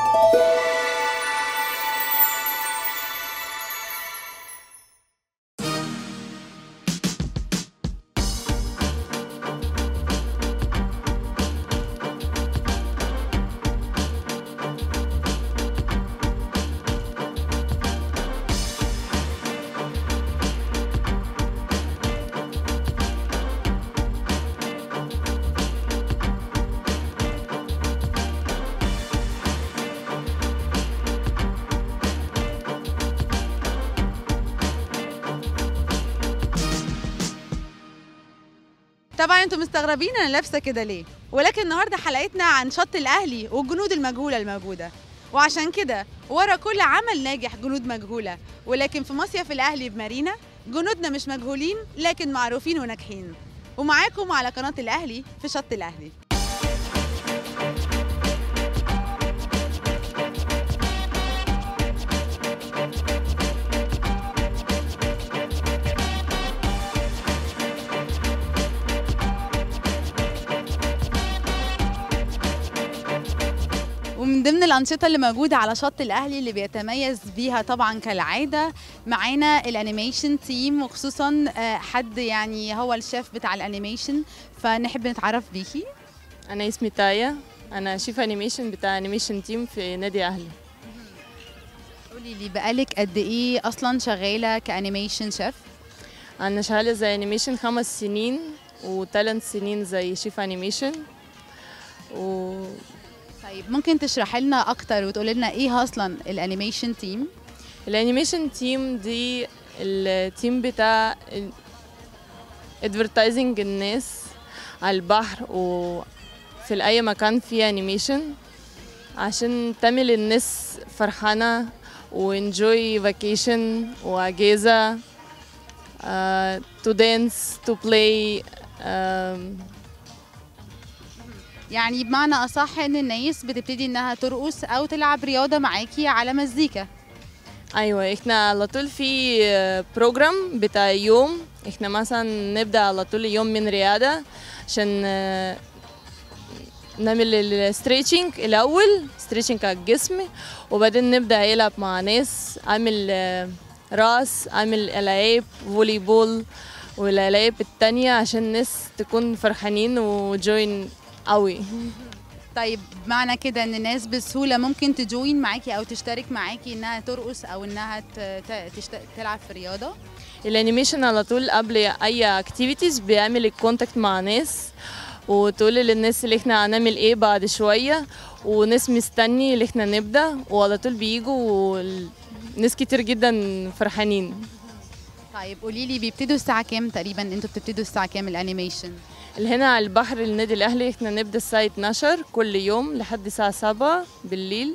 طبعا انتم مستغربين انا لابسه كده ليه ولكن النهارده حلقتنا عن شط الاهلي والجنود المجهوله الموجوده وعشان كده ورا كل عمل ناجح جنود مجهوله ولكن في مصيف الاهلي بمارينا جنودنا مش مجهولين لكن معروفين وناجحين ومعاكم على قناه الاهلي في شط الاهلي ومن ضمن الأنشطة اللي موجودة على شط الأهلي اللي بيتميز بيها طبعا كالعادة معانا الأنيميشن تيم وخصوصا آه، حد يعني هو الشيف بتاع الأنيميشن فنحب نتعرف بيكي انا اسمي تايا انا شيف انيميشن بتاع انيميشن تيم في نادي اهلي قولي لي بقالك قد إيه أصلا شغالة كأنيميشن شيف انا شغاله زي انيميشن خمس سنين وثلاث سنين زي شيف انيميشن و طيب ممكن تشرحي لنا أكتر وتقولي لنا إيه أصلا الأنيميشن تيم الانيميشن تيم دي التيم بتاع ادفرتايزنج الناس على البحر وفي اي مكان فيه انيميشن عشان تعمل الناس فرحانه وانجوي فاكيشن واجازه uh, to dance to play um, يعني بمعنى أصح إن الناس بتبتدي إنها ترقص أو تلعب رياضة معاكي على مزيكا ايوه احنا على طول في بروجرام بتاع يوم احنا مثلا نبدا على طول يوم من رياضه عشان آه، نعمل الستريتشنج الاول ستريتشنج على الجسم وبعدين نبدا يلعب مع ناس اعمل آه، راس اعمل العاب فولي بول والالعاب التانية عشان الناس تكون فرحانين وجوين قوي طيب معنى كده ان الناس بسهوله ممكن تجوين معاكي او تشترك معاكي انها ترقص او انها ت- ت- تشت... تلعب في رياضه الانيميشن على طول قبل اي اكتيفيتيز بيعمل الكونتاكت مع ناس وتقول للناس اللي احنا هنعمل ايه بعد شويه وناس مستني اللي احنا نبدا وعلى طول بيجوا ناس كتير جدا فرحانين طيب قولي لي بيبتدوا الساعه كام تقريبا انتوا بتبتدوا الساعه كام الانيميشن اللي هنا على البحر النادي الاهلي احنا نبدا الساعه 12 كل يوم لحد الساعه 7 بالليل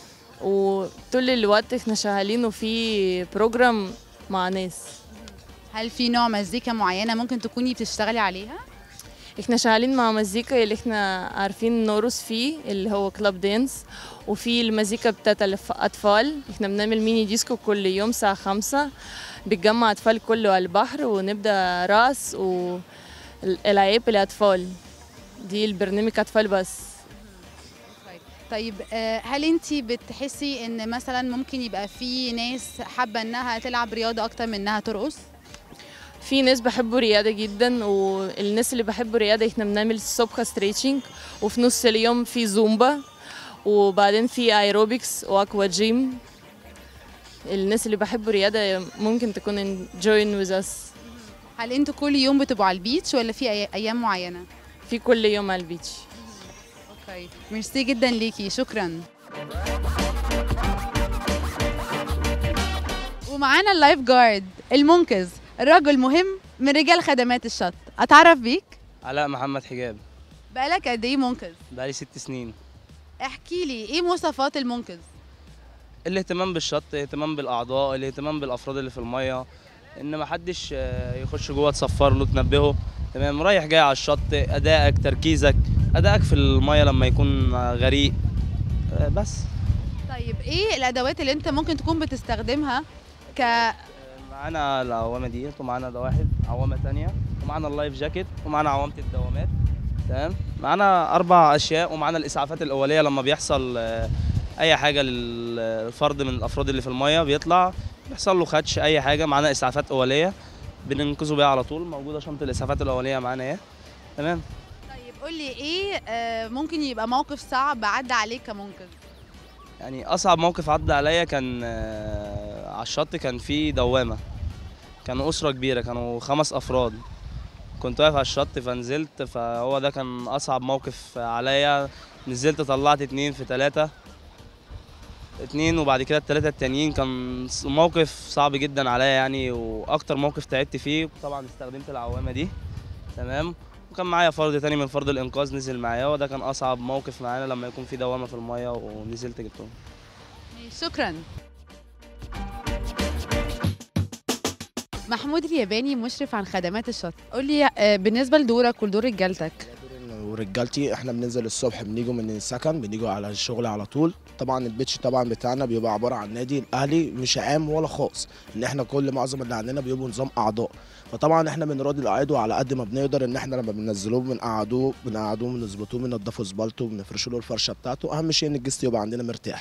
وطول الوقت احنا شغالين وفي بروجرام مع ناس هل في نوع مزيكا معينه ممكن تكوني بتشتغلي عليها احنا شغالين مع مزيكا اللي احنا عارفين نورس فيه اللي هو كلاب دانس وفي المزيكا بتاعت الأطفال احنا بنعمل ميني ديسكو كل يوم الساعة خمسة بتجمع أطفال كله على البحر ونبدأ راس والألعاب الأطفال دي البرنامج أطفال بس طيب آه، هل انت بتحسي ان مثلا ممكن يبقى في ناس حابه انها تلعب رياضه اكتر من انها ترقص في ناس بحبوا رياضة جدا والناس اللي بحبوا رياضة احنا بنعمل الصبح ستريتشنج وفي نص اليوم في زومبا وبعدين في ايروبكس واكوا جيم الناس اللي بحبوا رياضة ممكن تكون join with us هل انتوا كل يوم بتبقوا على البيتش ولا في أي- ايام معينه في كل يوم على البيتش اوكي ميرسي جدا ليكي شكرا ومعانا اللايف جارد المنقذ الرجل مهم من رجال خدمات الشط اتعرف بيك علاء محمد حجاب بقالك قد ايه منقذ بقالي ست سنين احكي لي ايه مواصفات المنقذ الاهتمام بالشط الاهتمام بالاعضاء الاهتمام بالافراد اللي في الميه ان ما حدش آه، يخش جوه تصفر له تنبهه تمام رايح جاي على الشط ادائك تركيزك ادائك في الميه لما يكون آه، غريق آه، بس طيب ايه الادوات اللي انت ممكن تكون بتستخدمها ك معانا العوامه ديت ومعانا ده واحد عوامه تانية ومعانا اللايف جاكيت ومعانا عوامه الدوامات تمام معانا اربع اشياء ومعانا الاسعافات الاوليه لما بيحصل آه، اي حاجه للفرد من الافراد اللي في الميه بيطلع بيحصل له خدش اي حاجه معانا اسعافات اوليه بننقذه بيها على طول موجوده شنطه الاسعافات الاوليه معانا اهي تمام طيب قول لي ايه آه، ممكن يبقى موقف صعب عدى عليك كمنقذ يعني اصعب موقف عدى عليا كان آه، على الشط كان في دوامه كانوا اسره كبيره كانوا خمس افراد كنت واقف على الشط فنزلت فهو ده كان اصعب موقف عليا نزلت طلعت اتنين في تلاتة اتنين وبعد كده التلاتة التانيين كان ص- موقف صعب جدا عليا يعني واكتر موقف تعبت فيه طبعا استخدمت العوامة دي تمام وكان معايا فرد تاني من فرد الانقاذ نزل معايا وده كان اصعب موقف معانا لما يكون في دوامة في المية ونزلت جبتهم شكرا محمود الياباني مشرف عن خدمات الشط قول لي آه، بالنسبه لدورك ولدور رجالتك ورجالتي احنا بننزل الصبح بنيجوا من السكن بنيجوا على الشغل على طول طبعا البيتش طبعا بتاعنا بيبقى عباره عن نادي الاهلي مش عام ولا خاص ان احنا كل معظم اللي عندنا بيبقوا نظام اعضاء فطبعا احنا بنراضي العضو على قد ما بنقدر ان احنا لما بننزلوه بنقعدوه بنقعدوه بنظبطوه بننضفوا زبالته بنفرشوا له الفرشه بتاعته اهم شيء ان الجست يبقى عندنا مرتاح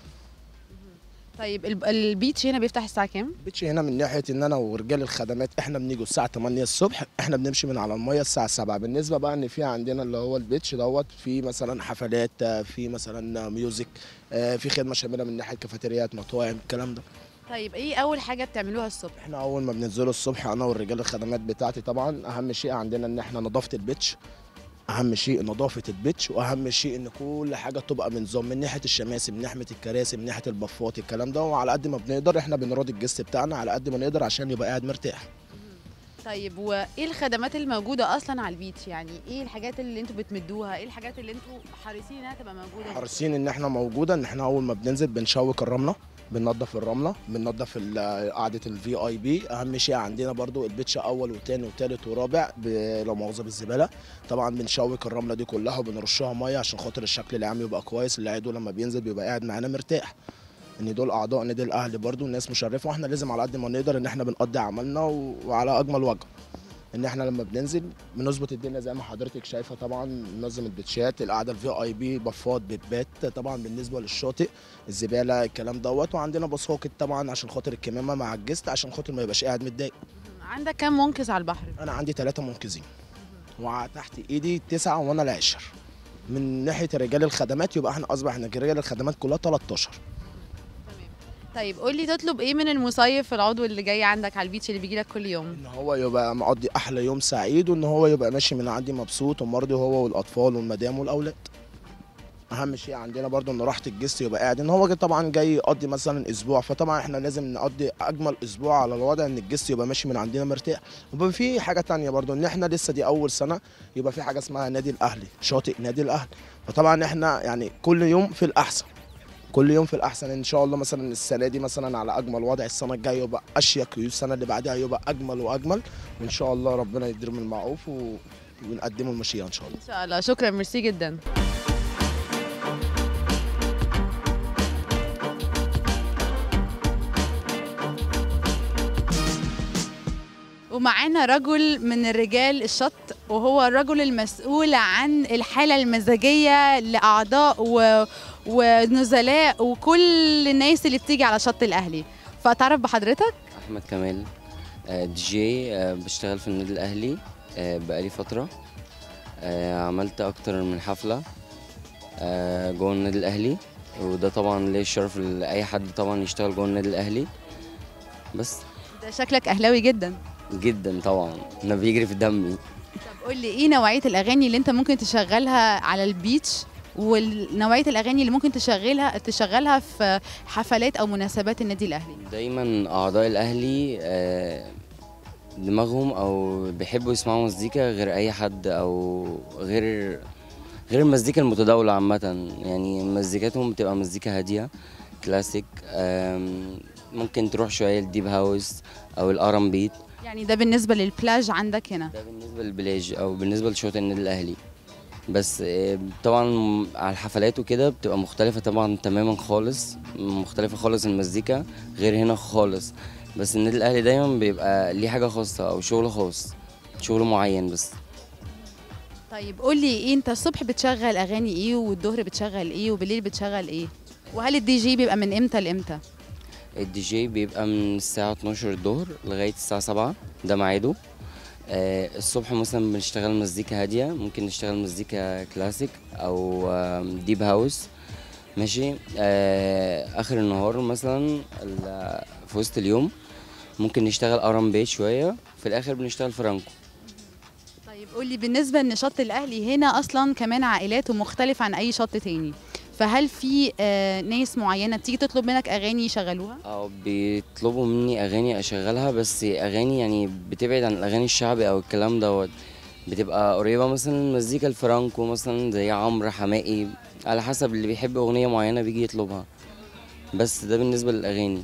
طيب الب- البيتش هنا بيفتح الساعه كام البيتش هنا من ناحيه ان انا ورجال الخدمات احنا بنيجوا الساعه 8 الصبح احنا بنمشي من على الميه الساعه 7 بالنسبه بقى ان في عندنا اللي هو البيتش دوت في مثلا حفلات آه، في مثلا ميوزك آه، في خدمه شامله من ناحيه كافيتريات مطاعم الكلام ده طيب ايه اول حاجه بتعملوها الصبح احنا اول ما بننزلوا الصبح انا والرجال الخدمات بتاعتي طبعا اهم شيء عندنا ان احنا نظافه البيتش اهم شيء نظافه البيتش واهم شيء ان كل حاجه تبقى بنظام من ناحيه الشماسي من ناحيه الكراسي من ناحيه البفات الكلام ده وعلى قد ما بنقدر احنا بنراضي الجست بتاعنا على قد ما نقدر عشان يبقى قاعد مرتاح طيب وايه الخدمات الموجوده اصلا على البيتش يعني ايه الحاجات اللي انتوا بتمدوها ايه الحاجات اللي انتوا حريصين انها تبقى موجوده حريصين ان احنا موجوده ان احنا اول ما بننزل بنشوك الرمله بننضف الرمله بننضف ال- قعده الفي اي بي اهم شيء عندنا برضو البيتش اول وثاني وثالث ورابع ب- لو مؤاخذه بالزباله طبعا بنشوك الرمله دي كلها وبنرشها ميه عشان خاطر الشكل العام يبقى كويس العضو لما بينزل بيبقى قاعد معانا مرتاح ان دول اعضاء نادي الاهلي برضو ناس مشرفه واحنا لازم على قد ما نقدر ان احنا بنقضي عملنا و- وعلى اجمل وجه ان احنا لما بننزل بنظبط الدنيا زي ما حضرتك شايفه طبعا ننظم البيتشات القعده الفي اي بي بفات بيبات طبعا بالنسبه للشاطئ الزباله الكلام دوت وعندنا بساقط طبعا عشان خاطر الكمامه مع الجست عشان خاطر ما يبقاش قاعد متضايق عندك كام منقذ على البحر انا عندي ثلاثه منقذين وتحت ايدي تسعه وانا العاشر من ناحيه رجال الخدمات يبقى احنا اصبح ان رجال الخدمات كلها 13 طيب قول لي تطلب ايه من المصيف العضو اللي جاي عندك على البيتش اللي بيجي لك كل يوم ان هو يبقى مقضي احلى يوم سعيد وان هو يبقى ماشي من عندي مبسوط ومرضي هو والاطفال والمدام والاولاد اهم شيء عندنا برضو ان راحه الجست يبقى قاعد ان هو طبعا جاي يقضي مثلا اسبوع فطبعا احنا لازم نقضي اجمل اسبوع على الوضع ان الجست يبقى ماشي من عندنا مرتاح وبقى في حاجه تانية برضو ان احنا لسه دي اول سنه يبقى في حاجه اسمها نادي الاهلي شاطئ نادي الاهلي فطبعا احنا يعني كل يوم في الاحسن كل يوم في الاحسن ان شاء الله مثلا السنه دي مثلا على اجمل وضع السنه الجايه يبقى اشيك والسنه اللي بعدها يبقى اجمل واجمل وان شاء الله ربنا يدير من المعروف و... ونقدمه المشيئه ان شاء الله ان شاء الله شكرا ميرسي جدا ومعانا رجل من الرجال الشط وهو الرجل المسؤول عن الحالة المزاجية لأعضاء و... ونزلاء وكل الناس اللي بتيجي على شط الأهلي فتعرف بحضرتك احمد كمال آه، دي جي آه، بشتغل في النادي الاهلي آه، بقالي فتره آه، عملت اكتر من حفله آه، جوه النادي الاهلي وده طبعا ليه الشرف لاي حد طبعا يشتغل جوه النادي الاهلي بس ده شكلك أهلاوي جدا جدا طبعا انا بيجري في دمي طب قول لي ايه نوعية الأغاني اللي أنت ممكن تشغلها على البيتش ونوعية الأغاني اللي ممكن تشغلها تشغلها في حفلات أو مناسبات النادي الأهلي دايما اعضاء الاهلي آه، دماغهم او بيحبوا يسمعوا مزيكا غير اي حد او غير غير المزيكا المتداولة عامة يعني مزيكاتهم بتبقى مزيكا هادية كلاسيك آم، ممكن تروح شوية الديب هاوس او الار بيت يعني ده بالنسبة للبلاج عندك هنا ده بالنسبة للبلاج او بالنسبة لشاطئ النادي الاهلي بس آه، طبعا على الحفلات وكده بتبقى مختلفة طبعا تماما خالص مختلفة خالص المزيكا غير هنا خالص بس النادي الاهلي دايما بيبقى ليه حاجة خاصة او شغل خاص شغل معين بس طيب قول لي ايه انت الصبح بتشغل اغاني ايه والظهر بتشغل ايه وبالليل بتشغل ايه وهل الدي جي بيبقى من امتى لامتى الدي جي بيبقى من الساعة 12 الظهر لغاية الساعة 7 ده ميعاده آه، الصبح مثلا بنشتغل مزيكا هادية ممكن نشتغل مزيكا كلاسيك أو آم، ديب هاوس ماشي آه، آخر النهار مثلا ال- في وسط اليوم ممكن نشتغل ار بي شوية في الآخر بنشتغل فرانكو طيب قولي بالنسبه ان شط الاهلي هنا اصلا كمان عائلاته مختلف عن اي شط تاني فهل في آه ناس معينه بتيجي تطلب منك اغاني يشغلوها اه بيطلبوا مني اغاني اشغلها بس اغاني يعني بتبعد عن الاغاني الشعبي او الكلام دوت بتبقى قريبه مثلا مزيكا الفرانكو مثلا زي عمرو حماقي على حسب اللي بيحب اغنيه معينه بيجي يطلبها بس ده بالنسبه للاغاني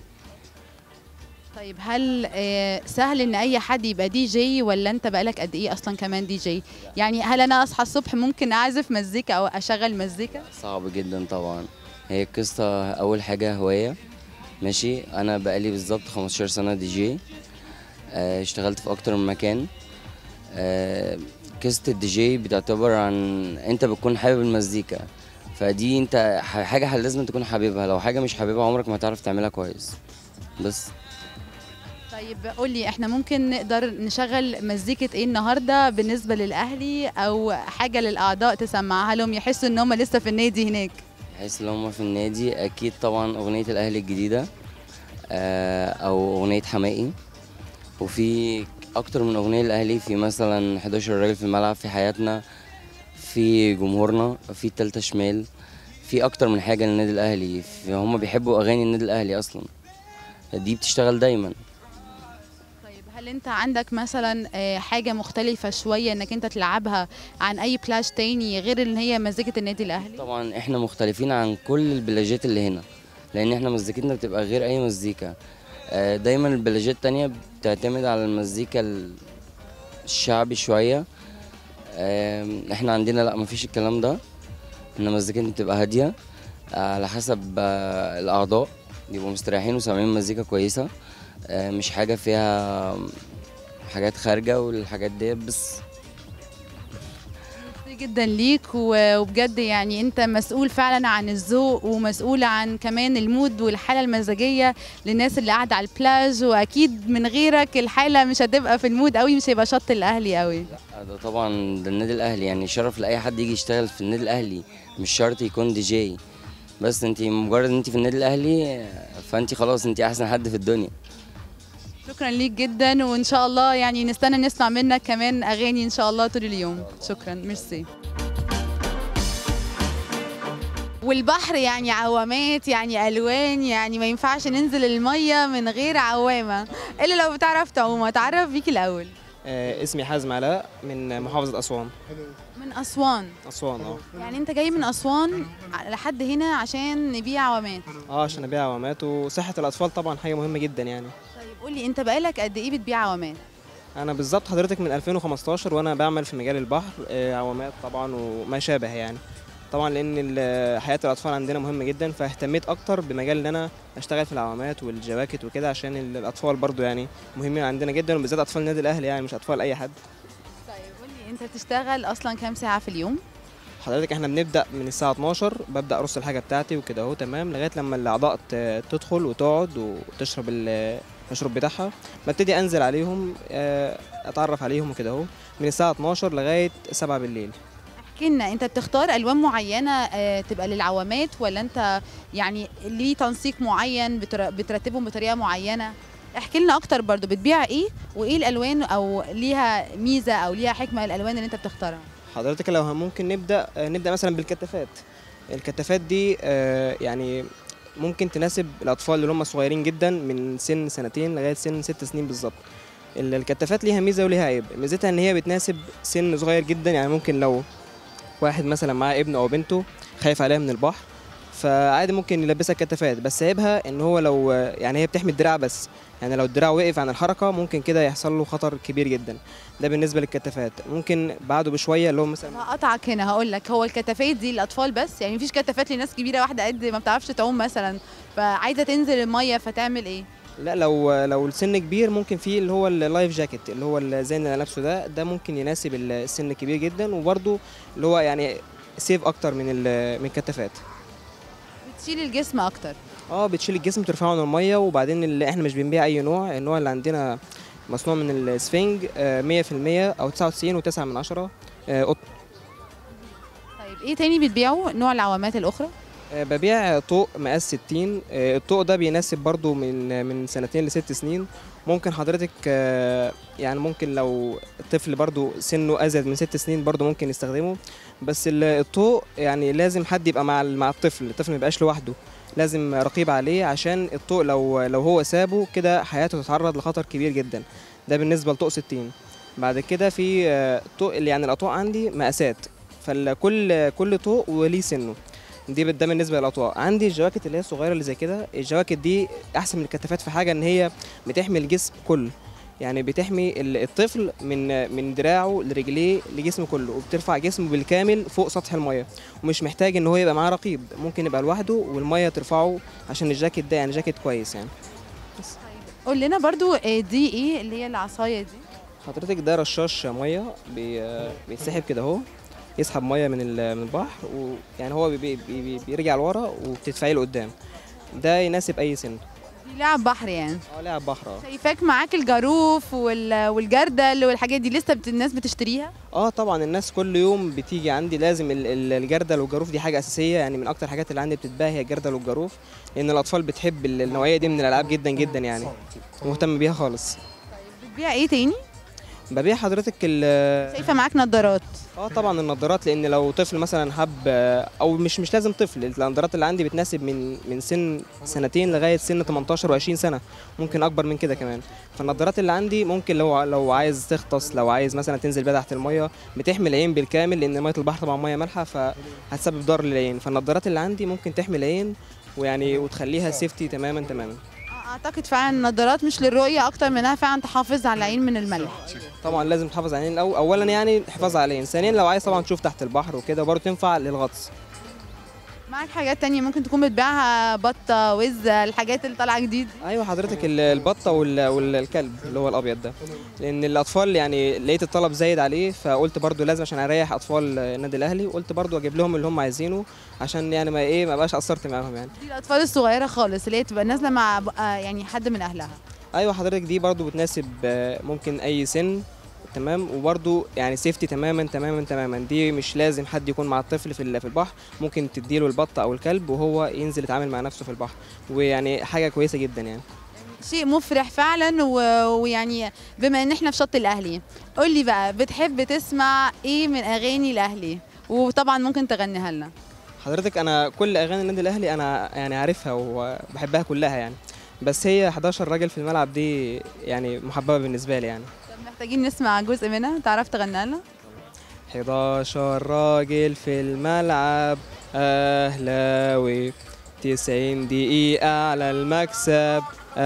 طيب هل آه سهل ان اي حد يبقى دي جي ولا انت بقالك قد ايه اصلا كمان دي جي يعني هل انا اصحى الصبح ممكن اعزف مزيكا او اشغل مزيكا صعب جدا طبعا هي القصه اول حاجه هوايه ماشي انا بقالي بالظبط 15 سنه دي جي آه، اشتغلت في اكتر من مكان آه، قصه الدي جي بتعتبر عن انت بتكون حابب المزيكا فدي انت ح- حاجه ح- لازم تكون حاببها لو حاجه مش حاببها عمرك ما هتعرف تعملها كويس بس طيب قولي احنا ممكن نقدر نشغل مزيكة ايه النهارده بالنسبة للاهلي او حاجة للاعضاء تسمعها لهم يحسوا ان هم لسه في النادي هناك بحيث ان هم في النادي اكيد طبعا اغنيه الاهلي الجديده آه، او اغنيه حماقي وفي اكتر من اغنيه للاهلي في مثلا 11 راجل في الملعب في حياتنا في جمهورنا في التالتة شمال في اكتر من حاجه للنادي الاهلي في- هم بيحبوا اغاني النادي الاهلي اصلا دي بتشتغل دايما طيب هل انت عندك مثلا آه، حاجة مختلفة شوية انك انت تلعبها عن اي بلاش تاني غير ان هي مزيكة النادي الاهلي طبعا احنا مختلفين عن كل البلاجات اللي هنا لان احنا مزيكتنا بتبقى غير اي مزيكا آه، دايما البلاجات التانية بتعتمد على المزيكا ال- الشعبي شوية آم، احنا عندنا لا مفيش الكلام ده احنا مزيكتنا بتبقى هادية آه، على حسب آه، الاعضاء بيبقوا مستريحين وسامعين مزيكا كويسة آه، مش حاجة فيها حاجات خارجة والحاجات دي بس ميرسي جدا ليك و- وبجد يعني انت مسؤول فعلا عن الذوق ومسؤول عن كمان المود والحاله المزاجيه للناس اللي قاعده على البلاج واكيد من غيرك الحاله مش هتبقى في المود قوي مش هيبقى شط الاهلي قوي ده طبعا ده النادي الاهلي يعني شرف لاي حد يجي يشتغل في النادي الاهلي مش شرط يكون دي جي بس انت مجرد ان انت في النادي الاهلي فانت خلاص انت احسن حد في الدنيا شكرا ليك جدا وان شاء الله يعني نستنى نسمع منك كمان اغاني ان شاء الله طول اليوم شكرا ميرسي والبحر يعني عوامات يعني الوان يعني ما ينفعش ننزل الميه من غير عوامه الا لو بتعرف تعوم اتعرف بيك الاول آه، اسمي حازم علاء من محافظة أسوان من اسوان أسوان اه يعني انت جاي من اسوان لحد هنا عشان نبيع عوامات اه عشان أبيع عوامات وصحة الأطفال طبعا حاجة مهمة جدا يعني طيب قولي انت بقالك قد ايه بتبيع عوامات أنا بالظبط حضرتك من 2015 وأنا بعمل في مجال البحر آه، عوامات طبعا وما شابه يعني طبعا لأن ال- حياة الأطفال عندنا مهمة جدا فاهتميت أكتر بمجال إن أنا أشتغل في العوامات والجواكت وكده عشان ال- الأطفال برضو يعني مهمين عندنا جدا وبالذات أطفال النادي الأهلي يعني مش أطفال أي حد طيب قولي انت بتشتغل اصلا كام ساعه في اليوم حضرتك احنا بنبدا من الساعه 12 ببدا ارص الحاجه بتاعتي وكده اهو تمام لغايه لما الاعضاء ت- تدخل وتقعد وتشرب ال- المشروب بتاعها ببتدي انزل عليهم آه، اتعرف عليهم وكده اهو من الساعه 12 لغايه 7 بالليل احكي لنا انت بتختار الوان معينه آه، تبقى للعوامات ولا انت يعني ليه تنسيق معين بتر- بترتبهم بطريقه معينه احكي لنا اكتر برضو بتبيع ايه وايه الالوان او ليها ميزه او ليها حكمه الالوان اللي انت بتختارها حضرتك لو ممكن نبدا آه، نبدا مثلا بالكتافات الكتافات دي آه، يعني ممكن تناسب الاطفال اللي هم صغيرين جدا من سن سنتين لغايه سن ست سنين بالظبط ال- الكتافات ليها ميزه وليها عيب ميزتها ان هي بتناسب سن صغير جدا يعني ممكن لو واحد مثلا معاه ابنه او بنته خايف عليها من البحر فعادي ممكن يلبسها كتافات بس عيبها ان هو لو يعني هي بتحمي الدراع بس يعني لو الدراع وقف عن الحركه ممكن كده يحصل له خطر كبير جدا ده بالنسبه للكتافات ممكن بعده بشويه اللي هو مثلا هقطعك هنا هقول لك هو الكتافات دي للاطفال بس يعني مفيش كتافات لناس كبيره واحده قد ما بتعرفش تعوم مثلا فعايزه تنزل الميه فتعمل ايه لا لو لو السن كبير ممكن في اللي هو اللايف جاكيت اللي هو زي اللي انا لابسه ده ده ممكن يناسب السن الكبير جدا وبرده اللي هو يعني سيف اكتر من ال- من الكتافات تشيل الجسم اكتر اه بتشيل الجسم ترفعه من الميه وبعدين اللي احنا مش بنبيع اي نوع النوع اللي عندنا مصنوع من السفنج آه، 100% او 99.9 من عشرة آه، قطن طيب ايه تاني بتبيعه نوع العوامات الاخرى آه، ببيع طوق مقاس 60 آه، الطوق ده بيناسب برضو من من سنتين لست سنين ممكن حضرتك آه، يعني ممكن لو الطفل برضو سنه ازيد من ست سنين برضو ممكن يستخدمه بس ال- الطوق يعني لازم حد يبقى مع ال- مع الطفل الطفل ما يبقاش لوحده لازم رقيب عليه عشان الطوق لو لو هو سابه كده حياته تتعرض لخطر كبير جدا ده بالنسبه لطوق 60 بعد كده في آه، طوق يعني الاطواق عندي مقاسات فكل كل طوق وليه سنه دي ده بالنسبه للاطواق عندي الجواكت اللي هي الصغيره اللي زي كده الجواكت دي احسن من الكتافات في حاجه ان هي بتحمي الجسم كله يعني بتحمي ال- الطفل من من دراعه لرجليه لجسمه كله وبترفع جسمه بالكامل فوق سطح الميه ومش محتاج ان هو يبقى معاه رقيب ممكن يبقى لوحده والميه ترفعه عشان الجاكيت ده يعني جاكيت كويس يعني قول لنا برضو آه، دي ايه اللي هي العصايه دي حضرتك ده رشاش ميه بي بيتسحب كده اهو يسحب ميه من ال- من البحر ويعني هو بي بي بي بيرجع لورا وبتدفعيه لقدام ده يناسب اي سن دي لعب بحر يعني اه لاعب بحر اه شايفاك معاك الجاروف وال- والجردل والحاجات دي لسه بت... الناس بتشتريها اه طبعا الناس كل يوم بتيجي عندي لازم ال- ال- الجردل والجاروف دي حاجه اساسيه يعني من اكتر الحاجات اللي عندي بتتباع هي الجردل والجاروف لان الاطفال بتحب ال- النوعيه دي من الالعاب جدا جدا يعني مهتم بيها خالص بتبيع ايه تاني ببيع حضرتك ال شايفه معاك نظارات اه طبعا النضارات لان لو طفل مثلا حب او مش مش لازم طفل النضارات اللي عندي بتناسب من من سن سنتين لغايه سن 18 و20 سنه ممكن اكبر من كده كمان فالنضارات اللي عندي ممكن لو لو عايز تغطس لو عايز مثلا تنزل بيها تحت الميه بتحمي العين بالكامل لان ميه البحر طبعا ميه مالحه فهتسبب ضرر للعين فالنضارات اللي عندي ممكن تحمي العين ويعني وتخليها سيفتي تماما تماما آه، اعتقد فعلا النظارات مش للرؤيه اكتر منها فعلا تحافظ على العين من الملح طبعا لازم تحافظ على العين الأول اولا يعني حفاظ على العين ثانيا لو عايز طبعا تشوف تحت البحر وكده برضه تنفع للغطس معاك حاجات تانية ممكن تكون بتبيعها بطة وزة الحاجات اللي طالعة جديد ايوه حضرتك ال- البطه وال- والكلب اللي هو الابيض ده لان الاطفال يعني لقيت الطلب زايد عليه فقلت برضو لازم عشان اريح اطفال النادي الاهلي قلت برضو اجيب لهم اللي هم عايزينه عشان يعني ما ايه ما بقاش قصرت معاهم يعني دي الأطفال الصغيرة خالص اللي هي تبقى نازلة مع بقى- يعني حد من أهلها ايوه حضرتك دي برضو بتناسب آه، ممكن اي سن تمام وبرضو يعني سيفتي تماما تماما تماما دي مش لازم حد يكون مع الطفل في ال- في البحر ممكن تديله البطه او الكلب وهو ينزل يتعامل مع نفسه في البحر ويعني حاجه كويسه جدا يعني شيء مفرح فعلا و- ويعني بما ان احنا في شط الاهلي قول لي بقى بتحب تسمع ايه من اغاني الاهلي وطبعا ممكن تغنيها لنا حضرتك انا كل اغاني النادي الاهلي انا يعني عارفها وبحبها كلها يعني بس هي 11 راجل في الملعب دي يعني محببه بالنسبه لي يعني طب محتاجين نسمع جزء منها تعرف تغنيها لنا 11 راجل في الملعب اهلاوي 90 دقيقة على المكسب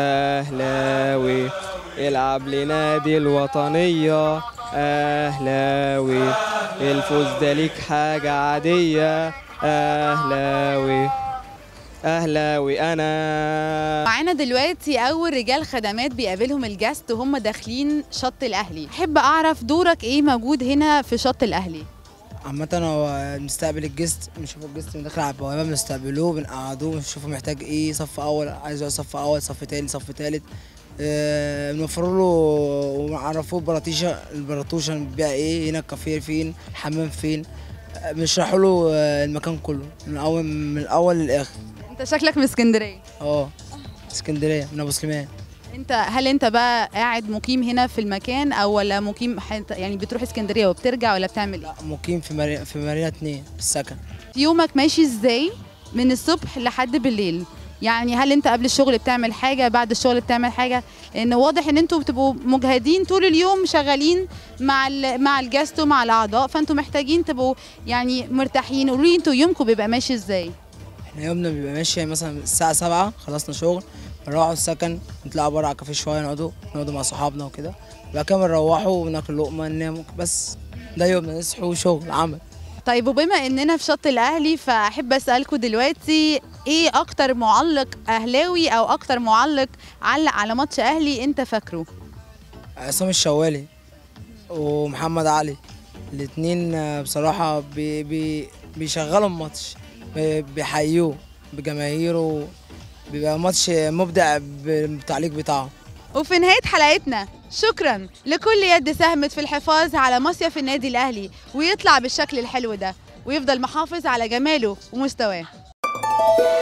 اهلاوي العب لنادي الوطنية اهلاوي الفوز ده ليك حاجة عادية اهلاوي اهلاوي انا معانا دلوقتي اول رجال خدمات بيقابلهم الجاست وهم داخلين شط الاهلي احب اعرف دورك ايه موجود هنا في شط الاهلي عامة هو بنستقبل الجست بنشوف الجست من داخل على البوابة بنستقبلوه بنقعدوه بنشوفه محتاج ايه صف أول عايز يقعد صف أول صف تاني صف تالت آه، بنوفر له ونعرفوه البراطيشة البراطوشة بتبيع ايه هنا الكافيه فين الحمام فين آه، بنشرح له آه، المكان كله من أول من الأول للآخر انت شكلك من اسكندريه اه اسكندرية من أبو سليمان انت هل انت بقى قاعد مقيم هنا في المكان او ولا مقيم حت- يعني بتروح اسكندريه وبترجع ولا بتعمل ايه مقيم في مارينا في مارينا اتنين في السكن يومك ماشي ازاي من الصبح لحد بالليل يعني هل انت قبل الشغل بتعمل حاجه بعد الشغل بتعمل حاجه لان واضح ان انتوا بتبقوا مجهدين طول اليوم شغالين مع ال مع الجاست ومع الاعضاء فانتوا محتاجين تبقوا يعني مرتاحين قولوا لي انتوا يومكم بيبقى ماشي ازاي احنا يومنا بيبقى ماشي يعني مثلا الساعة سبعة خلصنا شغل بنروحوا السكن نطلع بره على الكافيه شوية نقعدوا نقعدوا مع صحابنا وكده بعد كده بنروحوا وناكل لقمة ننام بس ده يومنا نصحى وشغل عمل طيب وبما اننا في شط الاهلي فاحب اسالكم دلوقتي ايه اكتر معلق اهلاوي او اكتر معلق علق على ماتش اهلي انت فاكره عصام الشوالي ومحمد علي الاتنين آه، بصراحة بي بي بيشغلوا الماتش بي- بيحيوه بجماهيره بيبقى ماتش مبدع بالتعليق بتاعه وفي نهاية حلقتنا شكرا لكل يد ساهمت في الحفاظ على مصيف النادي الأهلي ويطلع بالشكل الحلو ده ويفضل محافظ على جماله ومستواه